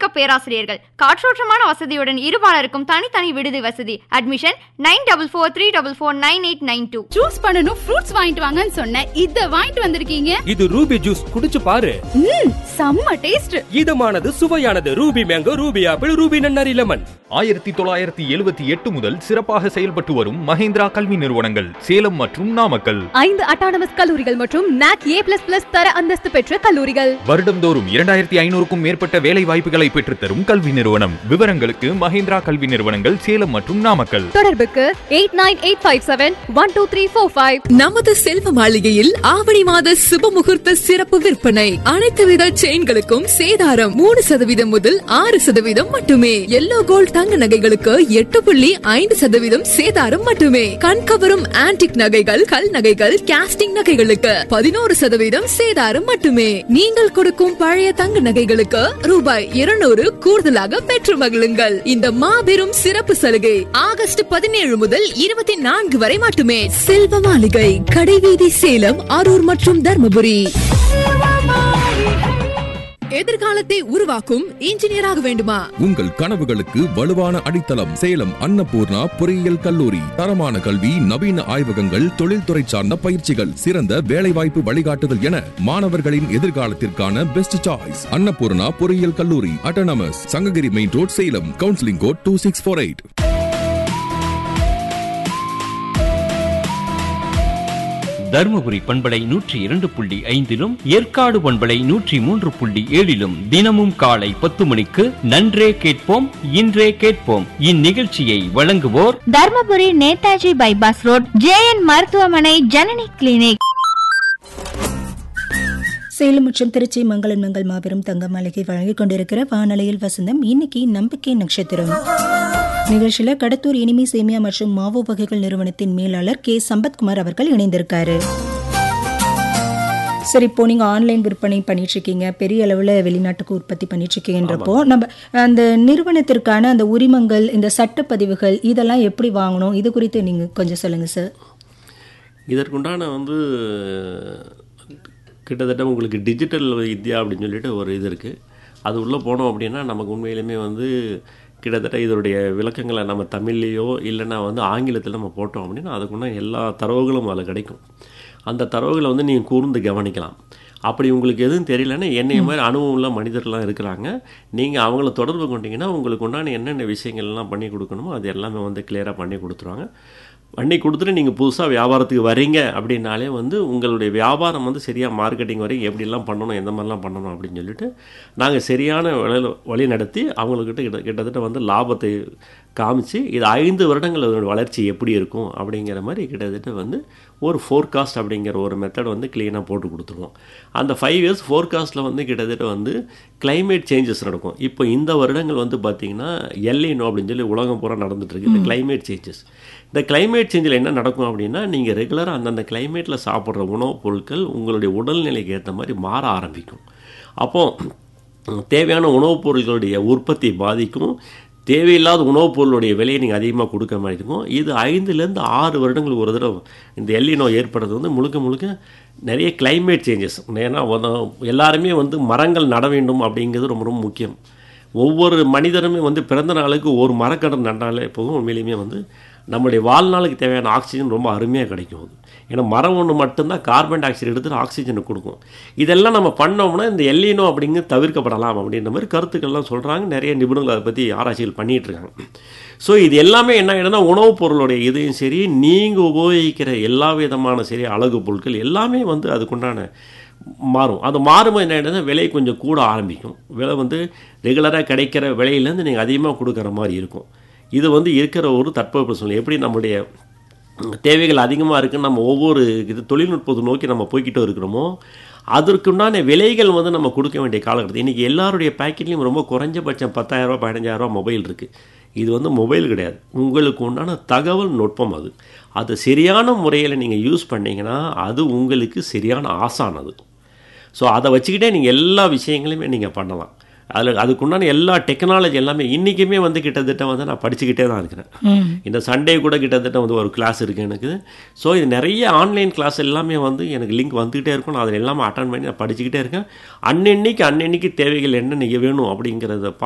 மிக்க பேராசிரியர்கள் காற்றோட்டமான வசதியுடன் இருபாலருக்கும் தனித்தனி விடுதி வசதி admission nine double four three double four nine eight nine two juice பண்ணனும் ஃப்ரூட்ஸ் வாங்கிட்டு வாங்கன்னு சொன்னேன் இத வாங்கிட்டு வந்திருக்கீங்க இது ரூபி ஜூஸ் குடிச்சு பாரு ம் செம்ம டேஸ்ட் இதமானது சுவையானது Ruby mango Ruby apple Ruby nannari lemon ஆயிரத்தி தொள்ளாயிரத்தி எழுபத்தி எட்டு முதல் சிறப்பாக செயல்பட்டு வரும் மஹேந்திரா கல்வி நிறுவனங்கள் சேலம் மற்றும் நாமக்கல் ஐந்து அட்டானமஸ் கல்லூரிகள் மற்றும் நாக் ஏ பிளஸ் பிளஸ் தர அந்தஸ்து பெற்ற கல்லூரிகள் வருடந்தோறும் இரண்டாயிரத்தி ஐநூறுக்கும் மேற்பட்ட வேலை வாய்ப்புகளை பெற்றுத்தரும் கல்வி நிறுவனம் விவரங்களுக்கு மஹேந்திரா கல்வி நிறுவனங்கள் சேலம் மற்றும் நாமக்கல் தொடர்புக்கு eight nine eight five seven one two three four five நமது செல்வ மாளிகையில் ஆவணி மாத சுப முகூர்த்த சிறப்பு விற்பனை அனைத்து வித செயின்களுக்கும் சேதாரம் மூணு சதவீதம் முதல் ஆறு சதவீதம் மட்டுமே எல்லோ கோல்ட் தங்க நகைகளுக்கு எட்டு புள்ளி ஐந்து சதவீதம் சேதாரம் மட்டுமே கண்கவரும் ஆன்டிக் நகைகள் கல் நகைகள் கேஸ்டிங் நகைகளுக்கு பதினோரு சதவீதம் சேதாரம் மட்டுமே நீங்கள் கொடுக்கும் பழைய தங்க நகைகளுக்கு ரூபாய் இருநூறு கூடுதலாக பெற்று மகிழுங்கள் இந்த மாபெரும் சிறப்பு சலுகை ஆகஸ்ட் பதினேழு முதல் இருபத்தி நான்கு வரை மட்டுமே செல்வ மாளிகை கடைவீதி சேலம் அரூர் மற்றும் தர்மபுரி எதிர்காலத்தை உருவாக்கும் இன்ஜினியராக வேண்டுமா உங்கள் கனவுகளுக்கு வலுவான அடித்தளம் சேலம் அன்னபூர்ணா பொறியியல் கல்லூரி தரமான கல்வி நவீன ஆய்வகங்கள் தொழில்துறை சார்ந்த பயிற்சிகள் சிறந்த வேலைவாய்ப்பு வழிகாட்டுதல் என மாணவர்களின் எதிர்காலத்திற்கான பெஸ்ட் சாய்ஸ் அன்னபூர்ணா பொறியியல் கல்லூரி autonomous Sankagiri main road Salem counselling code two six four eight Dharmapuri பண்பலை நூற்றி இரண்டு புள்ளி ஐந்திலும் ஏற்காடு பண்பலை நூற்றி மூன்று புள்ளி ஏழிலும் தினமும் காலை பத்து மணிக்கு நன்றே கேட்போம் இன்றே கேட்போம் இந்நிகழ்ச்சியை வழங்குவோர் Dharmapuri Netaji bypass road JN மருத்துவமனை ஜனனி கிளினிக் சேலம் மற்றும் திருச்சி மங்களன் மங்கள் மாபெரும் தங்க மாளிகை வழங்கிக் கொண்டிருக்கிற வானலையில் வசந்தம் இன்னைக்கு நம்பிக்கை நட்சத்திரம் நிகழ்ச்சியில கடத்தூர் இனிமை சேமியா மற்றும் மாவு வகைகள் நிறுவனத்தின் மேலாளர் கே சம்பத்குமார் அவர்கள் இணைந்திருக்காரு சரி இப்போ நீங்க ஆன்லைன் விற்பனை பண்ணிட்டு இருக்கீங்க பெரிய அளவில் வெளிநாட்டுக்கு உற்பத்தி பண்ணிட்டு இருக்கீங்கன்றப்போ நம்ம அந்த நிறுவனத்திற்கான அந்த உரிமங்கள் இந்த சட்டப்பதிவுகள் இதெல்லாம் எப்படி வாங்கணும் இது குறித்து நீங்க கொஞ்சம் சொல்லுங்க சார் இதற்குண்டான வந்து கிட்டத்தட்ட உங்களுக்கு டிஜிட்டல் இந்தியா அப்படின்னு சொல்லிட்டு ஒரு இது இருக்குது அது உள்ளே போனோம் அப்படின்னா நமக்கு உண்மையிலுமே வந்து கிட்டத்தட்ட இதனுடைய விளக்கங்களை நம்ம தமிழ்லேயோ இல்லைன்னா வந்து ஆங்கிலத்தில் நம்ம போட்டோம் அப்படின்னா அதுக்குன்னா எல்லா தரவுகளும் அதில் கிடைக்கும் அந்த தரவுகளை வந்து நீங்கள் கூர்ந்து கவனிக்கலாம் அப்படி உங்களுக்கு எதுவும் தெரியலன்னா என்னைய மாதிரி அனுபவம் உள்ள மனிதர்லாம் இருக்கிறாங்க நீங்கள் அவங்கள தொடர்பு கொண்டீங்கன்னா உங்களுக்கு உண்டான என்னென்ன விஷயங்கள்லாம் பண்ணி கொடுக்கணுமோ அது எல்லாமே வந்து கிளியராக பண்ணி கொடுத்துருவாங்க பண்ணி கொடுத்துட்டு நீங்கள் புதுசாக வியாபாரத்துக்கு வரீங்க அப்படின்னாலே வந்து உங்களுடைய வியாபாரம் வந்து சரியாக மார்க்கெட்டிங் வரைக்கும் எப்படிலாம் பண்ணணும் எந்த மாதிரிலாம் பண்ணணும் அப்படின்னு சொல்லிட்டு நாங்கள் சரியான வழியில் வழி நடத்தி அவங்கக்கிட்ட கிட்ட கிட்டத்தட்ட வந்து லாபத்தை காமிச்சு இது ஐந்து வருடங்கள் அதோட வளர்ச்சி எப்படி இருக்கும் அப்படிங்கிற மாதிரி கிட்டத்தட்ட வந்து ஒரு ஃபோர்காஸ்ட் அப்படிங்கிற ஒரு மெத்தட் வந்து க்ளீனாக போட்டு கொடுத்துருவோம் அந்த ஃபைவ் இயர்ஸ் ஃபோர்காஸ்ட்டில் வந்து கிட்டத்தட்ட வந்து கிளைமேட் சேஞ்சஸ் நடக்கும் இப்போ இந்த வருடங்கள் வந்து பார்த்திங்கன்னா எல்லினோ அப்படின்னு சொல்லி உலகம் பூரா நடந்துட்டுருக்கு இந்த கிளைமேட் சேஞ்சஸ் இந்த கிளைமேட் சேஞ்சில் என்ன நடக்கும் அப்படின்னா நீங்கள் ரெகுலராக அந்தந்த கிளைமேட்டில் சாப்பிட்ற உணவுப் பொருட்கள் உங்களுடைய உடல்நிலைக்கு ஏற்ற மாதிரி மாற ஆரம்பிக்கும் அப்போது தேவையான உணவுப் பொருட்களுடைய உற்பத்தி பாதிக்கும் தேவையில்லாத உணவுப் பொருளுடைய விலையை நீங்கள் அதிகமாக கொடுக்க மாதிரி இருக்கும் இது ஐந்துலேருந்து ஆறு வருடங்களுக்கு ஒரு தடவை இந்த எல்லினோ ஏற்படுறது வந்து முழுக்க முழுக்க நிறைய கிளைமேட் சேஞ்சஸ் ஏன்னா எல்லாருமே வந்து மரங்கள் நட வேண்டும் அப்படிங்கிறது ரொம்ப ரொம்ப முக்கியம் ஒவ்வொரு மனிதருமே வந்து பிறந்த நாளுக்கு ஒரு மரக்கடன் நட்டாலே போகும் உண்மையிலுமே வந்து நம்மளுடைய வாழ்நாளுக்கு தேவையான ஆக்சிஜன் ரொம்ப அருமையாக கிடைக்கும் அது ஏன்னா மரம் ஒன்று மட்டும்தான் கார்பன் டை ஆக்சைடு எடுத்துட்டு ஆக்சிஜனை கொடுக்கும் இதெல்லாம் நம்ம பண்ணோம்னா இந்த எல்லினோ அப்படிங்க தவிர்க்கப்படலாம் அப்படின்ற மாதிரி கருத்துக்கள்லாம் சொல்கிறாங்க நிறைய நிபுணர்கள் அதை பற்றி ஆராய்ச்சிகள் பண்ணிகிட்டு இருக்காங்க ஸோ இது எல்லாமே என்ன ஆகிடும்னா உணவுப் பொருளுடைய இதையும் சரி நீங்கள் உபயோகிக்கிற எல்லா விதமான சரி அழகு பொருட்கள் எல்லாமே வந்து அதுக்குண்டான மாறும் அது மாறும்போது என்ன ஆகிடுதுன்னா விலை கொஞ்சம் கூட ஆரம்பிக்கும் விலை வந்து ரெகுலராக கிடைக்கிற விலையிலேருந்து நீங்கள் அதிகமாக கொடுக்குற மாதிரி இருக்கும் இது வந்து இருக்கிற ஒரு தட்பவெப்ப சூழ்நிலை எப்படி நம்முடைய தேவைகள் அதிகமாக இருக்குன்னு நம்ம ஒவ்வொரு இது தொழில்நுட்பத்தை நோக்கி நம்ம போய்கிட்டு இருக்கிறோமோ அதற்குண்டான விலைகள் வந்து நம்ம கொடுக்க வேண்டிய காலகட்டத்தில் இன்றைக்கி எல்லாருடைய பேக்கெட்லேயும் ரொம்ப குறைஞ்சபட்சம் பத்தாயிரரூபா பதினஞ்சாயிரரூபா மொபைல் இருக்குது இது வந்து மொபைல் கிடையாது உங்களுக்கு உண்டான தகவல் நுட்பம் அது அது சரியான முறையில் நீங்கள் யூஸ் பண்ணிங்கன்னா அது உங்களுக்கு சரியான ஆசானது ஸோ அதை வச்சுக்கிட்டே நீங்கள் எல்லா விஷயங்களையுமே நீங்கள் பண்ணலாம் அதில் அதுக்குண்டான எல்லா டெக்னாலஜி எல்லாமே இன்றைக்குமே வந்து கிட்டத்தட்ட வந்து நான் படிச்சுக்கிட்டே தான் இருக்கிறேன் இந்த சண்டே கூட கிட்டத்தட்ட வந்து ஒரு கிளாஸ் இருக்குது எனக்கு ஸோ இது நிறைய ஆன்லைன் கிளாஸ் எல்லாமே வந்து எனக்கு லிங்க் வந்துக்கிட்டே இருக்கும் நான் அதில் எல்லாமே அட்டன் பண்ணி நான் படிச்சுக்கிட்டே இருக்கேன் அன்னன்னைக்கு அன்னன்னைக்கு தேவைகள் என்ன நீங்கள் வேணும் அப்படிங்கிறத